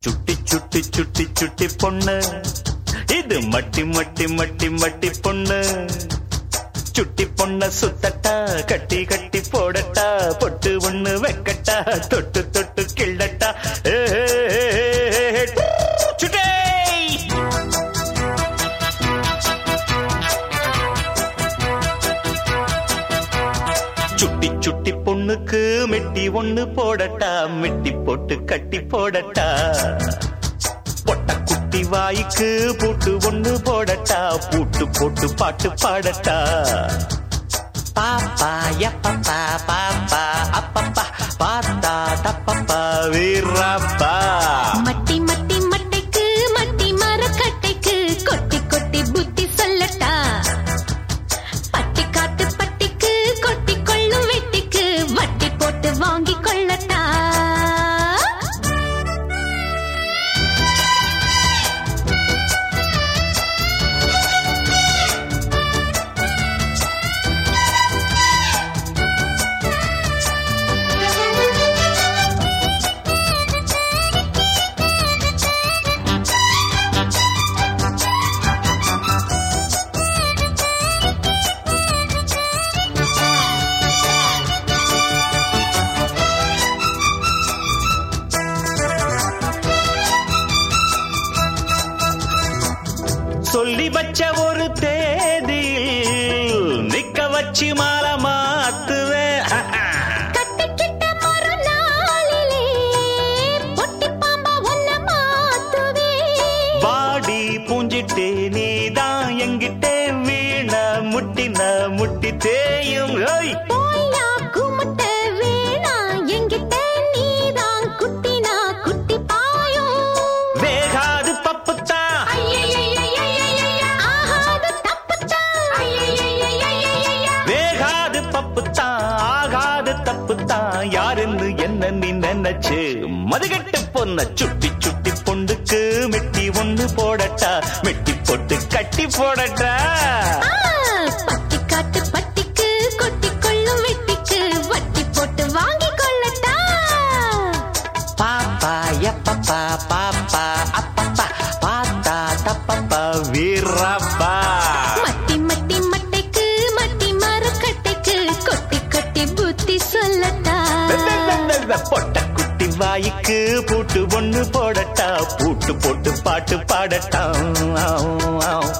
சுட்டி சுட்டி சுட்டி சுட்டி பொண்ணு இது மட்டி மட்டி மட்டி மட்டி பொண்ணு சுட்டி பொண்ண சுத்தட்டா கட்டி கட்டி போடட்டா பொட்டு ஒண்ணு வெக்கட்டா தொட்டு தொட்டு கிள்ளட்டா ஏ, ஏ, ஏ, ஏ, சுட்டே சுட்டி சுட்டி பொண்ணுக்கு மெட்டி ஒண்ணு போடட்டா மெட்டி போட்டு கட்டி போடட்டா பொட்ட குட்டி வாய்க்கு பூட்டு ஒண்ணு போடட்டா பூட்டு போட்டு பாட்டு பாடட்டா பாப்பா எப்பப்பா பாப்பா அப்பப்பா பாத்தா தப்பப்பா வீரப்பா மட்டி மட்டி மட்டைக்கு மட்டி மரக்கட்டைக்கு கொட்டி கொட்டி புத்தி சொல்லட்டா பட்டி காட்டு பட்டிக்கு கொட்டி கொள்ளும் வெட்டிக்கு வட்டி போட்டு வாங்கி கொள்ளட்டா சொல்லி வச்ச ஒரு தேதியில் நிக்க வச்சு மாலை மாத்துவேன் கட்டிக்கிட்ட மறுநாளிலே பொட்டி பாம்பா உன்னை மாத்துவே வாடி பூஞ்சிட்டே நீதான் எங்கிட்டே வீண முட்டின முட்டி தேயும் ஓய் போயா குமுட்ட வேணா எங்கிட்ட நீதான் குட்டினா குட்டி பாயும் வேகாது பப்புத்தான் ஆகாது தப்புத்தான் வேகாது பப்புத்தான் ஆகாது தப்புத்தான் யாருன்னு என்ன நீ நினைச்சு மதுகட்டு பொண்ண சுட்டி சுட்டி பொண்ணுக்கு மெட்டி ஒண்ணு போடட்டா மெட்டி போட்டு கட்டி போடட்டா ஆ, பட்டி காட்டு பட்டிக்கு கொட்டி கொள்ளும் வெட்டிக்கு வட்டி போட்டு வாங்கி கொள்ளட்டா பாப்பா எப்பப்பா பாப்பா அப்பப்பா பாத்தா தப்பப்பா வீரப்பா மட்டி மட்டி மட்டைக்கு மட்டி மரக்கட்டைக்கு கொட்டி கொட்டி புத்தி சொல்லட்டா பொட்ட குட்டி வாய்க்கு பூட்டு ஒண்ணு போடட்டா பூட்டு போட்டு பாட்டு பாடட்டா ஆவ், ஆவ்.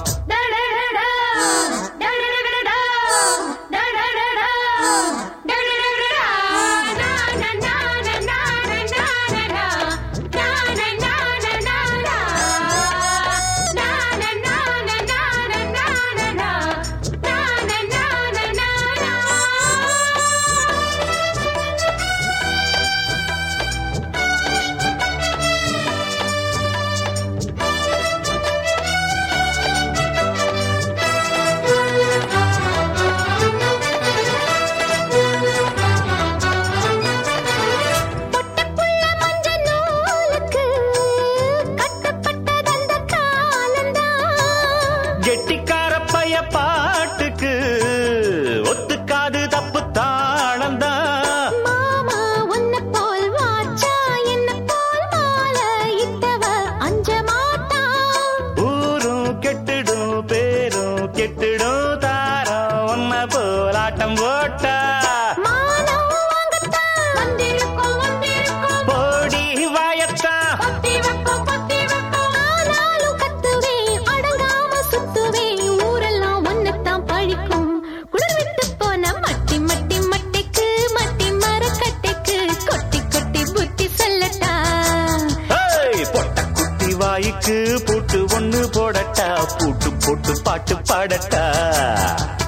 பொட்டப்புள்ள மஞ்ச நூலுக்கு கட்டப்பட்டதந்த காலந்தான் கெட்டிக்கார பைய பாட்டுக்கு ஒத்துக்காது தப்பு தாளந்தான் மாமா உன்னை போல் வாச்சா என்ன போல் மாலை இட்டவ அஞ்ச மாட்டான் ஊரும் கெட்டுடும் பேரும் கெட்டுடும் தாரம் ஒன்ன போலாட்டம் போட்டா மானம் வாங்கத்தான் வந்திருக்கோம் வந்திருக்கோம் போடி வாயத்தான் பொத்தி வைப்போம் பொத்தி வைப்போம் ஆனாலும் கத்துவேன் அடங்காம சுத்துவேன் ஊரெல்லாம் ஒன்னைத்தான் பழிக்கும் குளிர் விட்டு போன மட்டி மட்டி மட்டைக்கு மட்டி மரக்கட்டைக்கு கொட்டி கொட்டி புத்தி சொல்லட்டா ஏய், பொட்ட குட்டி வாய்க்கு பூட்டு ஒண்ணு போடட்டா பூட்டு போட்டு பாட்டு பாடட்டா